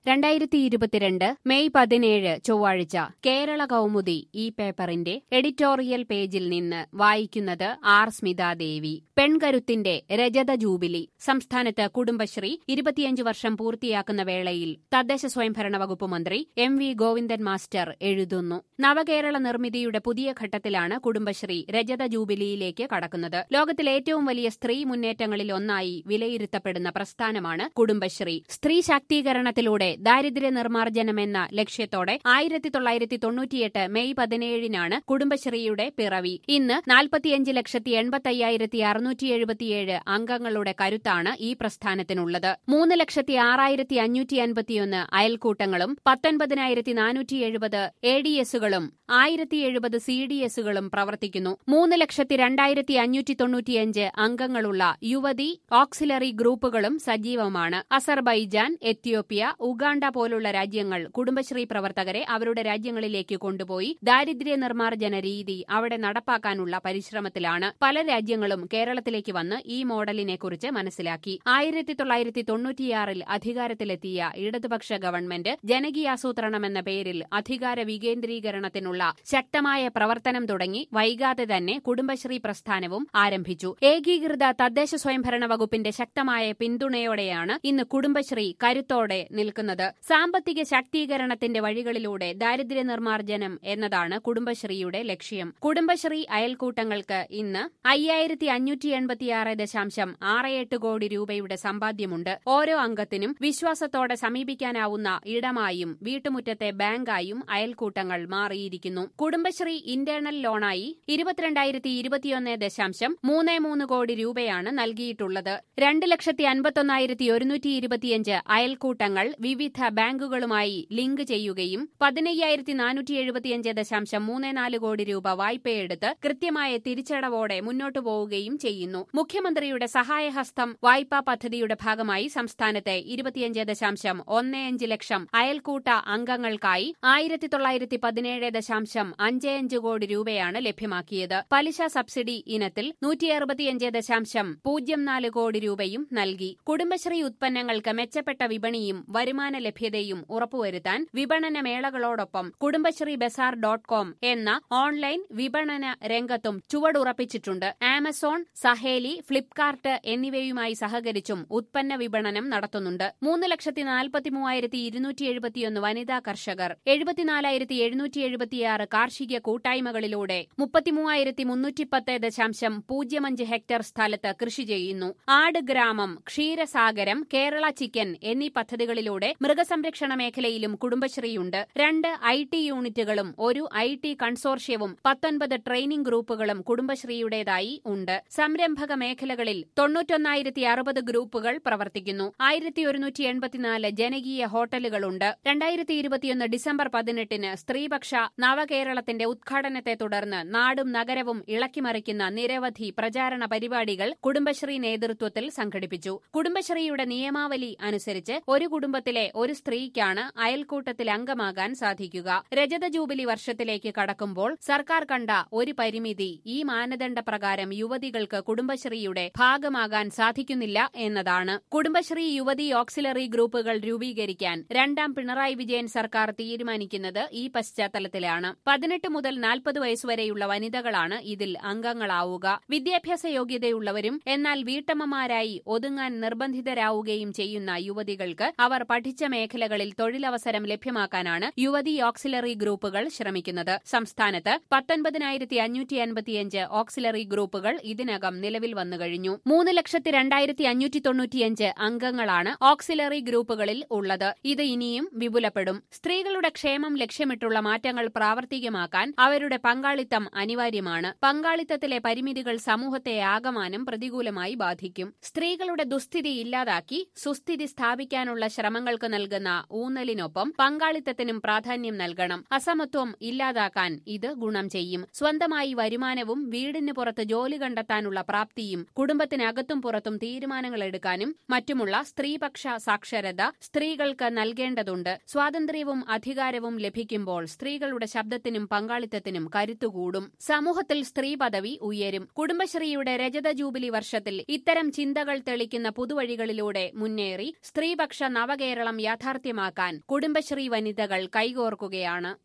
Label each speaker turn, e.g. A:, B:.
A: രണ്ടായിരത്തി ഇരുപത്തിരണ്ട് മെയ് പതിനേഴ് ചൊവ്വാഴ്ച കേരള കൗമുദി ഈ പേപ്പറിന്റെ എഡിറ്റോറിയൽ പേജിൽ നിന്ന് വായിക്കുന്നത് ആർ സ്മിതാദേവി പെൺകരുത്തിന്റെ രജത ജൂബിലി സംസ്ഥാനത്ത് കുടുംബശ്രീ ഇരുപത്തിയഞ്ച് വർഷം പൂർത്തിയാക്കുന്ന വേളയിൽ തദ്ദേശ സ്വയംഭരണ വകുപ്പ് മന്ത്രി എം വി ഗോവിന്ദൻ മാസ്റ്റർ എഴുതുന്നു നവകേരള നിർമ്മിതിയുടെ പുതിയ ഘട്ടത്തിലാണ് കുടുംബശ്രീ രജത ജൂബിലിയിലേക്ക് കടക്കുന്നത് ലോകത്തിലെ ഏറ്റവും വലിയ സ്ത്രീ മുന്നേറ്റങ്ങളിൽ ഒന്നായി വിലയിരുത്തപ്പെടുന്ന പ്രസ്ഥാനമാണ് കുടുംബശ്രീ സ്ത്രീ ശാക്തീകരണത്തിലൂടെ ദാരിദ്ര്യ നിർമ്മാർജ്ജനമെന്ന ലക്ഷ്യത്തോടെ ആയിരത്തി തൊള്ളായിരത്തി തൊണ്ണൂറ്റിയെട്ട് മെയ് പതിനേഴിനാണ് കുടുംബശ്രീയുടെ പിറവി ഇന്ന് നാൽപ്പത്തിയഞ്ച് ലക്ഷത്തി എൺപത്തയ്യായിരത്തി അറുന്നൂറ്റി എഴുപത്തിയേഴ് അംഗങ്ങളുടെ കരുത്താണ് ഈ പ്രസ്ഥാനത്തിനുള്ളത് മൂന്ന് ലക്ഷത്തി ആറായിരത്തി അഞ്ഞൂറ്റി അൻപത്തിയൊന്ന് അയൽക്കൂട്ടങ്ങളും പത്തൊൻപതിനായിരത്തി നാനൂറ്റി എഴുപത് എ ഡി എസുകളും ആയിരത്തി എഴുപത് സി ഡി എസുകളും പ്രവർത്തിക്കുന്നു മൂന്ന് ലക്ഷത്തി രണ്ടായിരത്തി അഞ്ഞൂറ്റി തൊണ്ണൂറ്റിയഞ്ച് അംഗങ്ങളുള്ള യുവതി ഓക്സിലറി ഗ്രൂപ്പുകളും സജീവമാണ് അസർബൈജാൻ എത്യോപ്യ ഉഗാണ്ട പോലുള്ള രാജ്യങ്ങൾ കുടുംബശ്രീ പ്രവർത്തകരെ അവരുടെ രാജ്യങ്ങളിലേക്ക് കൊണ്ടുപോയി ദാരിദ്ര്യ നിർമ്മാർജ്ജന രീതി അവിടെ നടപ്പാക്കാനുള്ള പരിശ്രമത്തിലാണ് പല രാജ്യങ്ങളും കേരളത്തിലേക്ക് വന്ന് ഈ മോഡലിനെക്കുറിച്ച് മനസ്സിലാക്കി ആയിരത്തി തൊള്ളായിരത്തി തൊണ്ണൂറ്റിയാറിൽ അധികാരത്തിലെത്തിയ ഇടതുപക്ഷ ഗവൺമെന്റ് ജനകീയാസൂത്രണമെന്ന പേരിൽ അധികാര വികേന്ദ്രീകരണത്തിനുള്ള ശക്തമായ പ്രവർത്തനം തുടങ്ങി വൈകാതെ തന്നെ കുടുംബശ്രീ പ്രസ്ഥാനവും ആരംഭിച്ചു ഏകീകൃത തദ്ദേശ സ്വയംഭരണ വകുപ്പിന്റെ ശക്തമായ പിന്തുണയോടെയാണ് ഇന്ന് കുടുംബശ്രീ കരുത്തോടെ നിൽക്കുന്നത് സാമ്പത്തിക ശാക്തീകരണത്തിന്റെ വഴികളിലൂടെ ദാരിദ്ര്യ നിർമ്മാർജ്ജനം എന്നതാണ് കുടുംബശ്രീയുടെ ലക്ഷ്യം കുടുംബശ്രീ അയൽക്കൂട്ടങ്ങൾക്ക് ഇന്ന് അയ്യായിരത്തി അഞ്ഞൂറ്റി എൺപത്തിയാറ് ദശാംശം ആറ് എട്ട് കോടി രൂപയുടെ സമ്പാദ്യമുണ്ട് ഓരോ അംഗത്തിനും വിശ്വാസത്തോടെ സമീപിക്കാനാവുന്ന ഇടമായും വീട്ടുമുറ്റത്തെ ബാങ്കായും അയൽക്കൂട്ടങ്ങൾ മാറിയിരിക്കുന്നു കുടുംബശ്രീ ഇന്റേണൽ ലോണായി ഇരുപത്തിരണ്ടായിരത്തി ഇരുപത്തിയൊന്ന് ദശാംശം മൂന്ന് മൂന്ന് കോടി രൂപയാണ് നൽകിയിട്ടുള്ളത് രണ്ട് ലക്ഷത്തി അൻപത്തൊന്നായിരത്തി ഒരുന്നൂറ്റി ഇരുപത്തിയഞ്ച് അയൽക്കൂട്ടങ്ങൾ വിവിധ ബാങ്കുകളുമായി ലിങ്ക് ചെയ്യുകയും പതിനയ്യായിരത്തി നാനൂറ്റി എഴുപത്തിയഞ്ച് ദശാംശം മൂന്ന് നാല് കോടി രൂപ വായ്പയെടുത്ത് കൃത്യമായ തിരിച്ചടവോടെ മുന്നോട്ടു പോവുകയും ചെയ്യുന്നു മുഖ്യമന്ത്രിയുടെ സഹായഹസ്തം വായ്പാ പദ്ധതിയുടെ ഭാഗമായി സംസ്ഥാനത്തെ ഇരുപത്തിയഞ്ച് ദശാംശം ഒന്ന് അഞ്ച് ലക്ഷം അയൽക്കൂട്ട അംഗങ്ങൾക്കായി ആയിരത്തി തൊള്ളായിരത്തി പതിനേഴ് ദശാംശം അഞ്ച് അഞ്ച് കോടി രൂപയാണ് ലഭ്യമാക്കിയത് പലിശ സബ്സിഡി ഇനത്തിൽ നൂറ്റി അറുപത്തിയഞ്ച് ദശാംശം പൂജ്യം നാല് കോടി രൂപയും നൽകി കുടുംബശ്രീ ഉത്പന്നങ്ങൾക്ക് മെച്ചപ്പെട്ട വിപണിയും വരുമാന ലഭ്യതയും ഉറപ്പുവരുത്താൻ വിപണന മേളകളോടൊപ്പം കുടുംബശ്രീ ബസാർ ഡോട്ട് കോം എന്ന ഓൺലൈൻ വിപണന രംഗത്തും ചുവടുറപ്പിച്ചിട്ടുണ്ട് ആമസോൺ സഹേലി ഫ്ലിപ്കാർട്ട് എന്നിവയുമായി സഹകരിച്ചും ഉത്പന്ന വിപണനം നടത്തുന്നുണ്ട് മൂന്ന് ലക്ഷത്തി നാൽപ്പത്തി മൂവായിരത്തി ഇരുന്നൂറ്റി എഴുപത്തിയൊന്ന് വനിതാ കർഷകർ എഴുപത്തിനാലായിരത്തി എഴുന്നൂറ്റി എഴുപത്തിയാറ് കാർഷിക കൂട്ടായ്മകളിലൂടെ മുപ്പത്തിമൂവായിരത്തി മുന്നൂറ്റിപ്പത്ത് ദശാംശം പൂജ്യം അഞ്ച് ഹെക്ടർ സ്ഥലത്ത് കൃഷി ചെയ്യുന്നു ആട് ഗ്രാമം ക്ഷീരസാഗരം കേരള ചിക്കൻ എന്നീ പദ്ധതികളിലൂടെ മൃഗസംരക്ഷണ മേഖലയിലും കുടുംബശ്രീയുണ്ട് രണ്ട് ഐ ടി യൂണിറ്റുകളും ഒരു ഐ ടി കൺസോർഷ്യവും പത്തൊൻപത് ട്രെയിനിംഗ് ഗ്രൂപ്പുകളും കുടുംബശ്രീയുടേതായി ഉണ്ട് സംരംഭക മേഖലകളിൽ തൊണ്ണൂറ്റൊന്നായിരത്തി അറുപത് ഗ്രൂപ്പുകൾ പ്രവർത്തിക്കുന്നു ആയിരത്തി ഒരുന്നൂറ്റി എൺപത്തിനാല് ജനകീയ ഹോട്ടലുകളുണ്ട് രണ്ടായിരത്തി ഇരുപത്തിയൊന്ന് ഡിസംബർ പതിനെട്ടിന് സ്ത്രീപക്ഷ നവകേരളത്തിന്റെ ഉദ്ഘാടനത്തെ തുടർന്ന് നാടും നഗരവും ഇളക്കിമറിക്കുന്ന നിരവധി പ്രചാരണ പരിപാടികൾ കുടുംബശ്രീ നേതൃത്വത്തിൽ സംഘടിപ്പിച്ചു കുടുംബശ്രീയുടെ നിയമാവലി അനുസരിച്ച് ഒരു കുടുംബത്തിലെ ഒരു സ്ത്രീക്കാണ് അയൽക്കൂട്ടത്തിൽ അംഗമാകാൻ സാധിക്കുക രജത ജൂബിലി വർഷത്തിലേക്ക് കടക്കുമ്പോൾ സർക്കാർ കണ്ട ഒരു പരിമിതി ഈ മാനദണ്ഡ പ്രകാരം യുവതികൾക്ക് കുടുംബശ്രീയുടെ ഭാഗമാകാൻ സാധിക്കുന്നില്ല എന്നതാണ് കുടുംബശ്രീ യുവതി ഓക്സിലറി ഗ്രൂപ്പുകൾ രൂപീകരിക്കാൻ രണ്ടാം പിണറായി വിജയൻ സർക്കാർ തീരുമാനിക്കുന്നത് ഈ പശ്ചാത്തലത്തിലാണ് പതിനെട്ട് മുതൽ നാൽപ്പത് വയസ്സുവരെയുള്ള വനിതകളാണ് ഇതിൽ അംഗങ്ങളാവുക വിദ്യാഭ്യാസ യോഗ്യതയുള്ളവരും എന്നാൽ വീട്ടമ്മമാരായി ഒതുങ്ങാൻ നിർബന്ധിതരാവുകയും ചെയ്യുന്ന യുവതികൾക്ക് അവർ പഠിച്ച മേഖലകളിൽ തൊഴിലവസരം ലഭ്യമാക്കാനാണ് യുവതി ഓക്സിലറി ഗ്രൂപ്പുകൾ ശ്രമിക്കുന്നത് സംസ്ഥാനത്ത് പത്തൊൻപതിനായിരത്തി അഞ്ഞൂറ്റി അൻപത്തിയഞ്ച് ഓക്സിലറി ഗ്രൂപ്പുകൾ ഇതിനകം നിലവിൽ വന്നുകഴിഞ്ഞു മൂന്ന് ലക്ഷത്തി രണ്ടായിരത്തി അഞ്ഞൂറ്റി തൊണ്ണൂറ്റിയഞ്ച് അംഗങ്ങളാണ് ഓക്സിലറി ഗ്രൂപ്പുകളിൽ ഉള്ളത് ഇത് ഇനിയും വിപുലപ്പെടും സ്ത്രീകളുടെ ക്ഷേമം ലക്ഷ്യമിട്ടുള്ള മാറ്റങ്ങൾ പ്രാവർത്തികമാക്കാൻ അവരുടെ പങ്കാളിത്തം അനിവാര്യമാണ് പങ്കാളിത്തത്തിലെ പരിമിതികൾ സമൂഹത്തെ ആകമാനം പ്രതികൂലമായി ബാധിക്കും സ്ത്രീകളുടെ ദുസ്ഥിതി ഇല്ലാതാക്കി സുസ്ഥിതി സ്ഥാപിക്കാനുള്ള ശ്രമങ്ങൾക്ക് നൽകുന്ന ഊന്നലിനൊപ്പം പങ്കാളിത്തത്തിനും പ്രാധാന്യം നൽകണം അസമത്വം ഇല്ലാതാക്കാൻ ഇത് ഗുണം ചെയ്യും സ്വന്തമായി വരുമാനവും വീടിന് പുറത്ത് ജോലി കണ്ടെത്താനുള്ള പ്രാപ്തിയും കുടുംബത്തിനകത്തും പുറത്തും തീരുമാനങ്ങൾ എടുക്കാനും മറ്റുമുള്ള സ്ത്രീപക്ഷ സാക്ഷരത സ്ത്രീകൾക്ക് നൽകേണ്ടതുണ്ട് സ്വാതന്ത്ര്യവും അധികാരവും ലഭിക്കുമ്പോൾ സ്ത്രീകളുടെ ശബ്ദത്തിനും പങ്കാളിത്തത്തിനും കരുത്തുകൂടും സമൂഹത്തിൽ സ്ത്രീ പദവി ഉയരും കുടുംബശ്രീയുടെ രജത ജൂബിലി വർഷത്തിൽ ഇത്തരം ചിന്തകൾ തെളിക്കുന്ന പുതുവഴികളിലൂടെ മുന്നേറി സ്ത്രീപക്ഷ നവകേരളം കേരളം യാഥാർത്ഥ്യമാക്കാൻ കുടുംബശ്രീ വനിതകൾ കൈകോർക്കുകയാണ്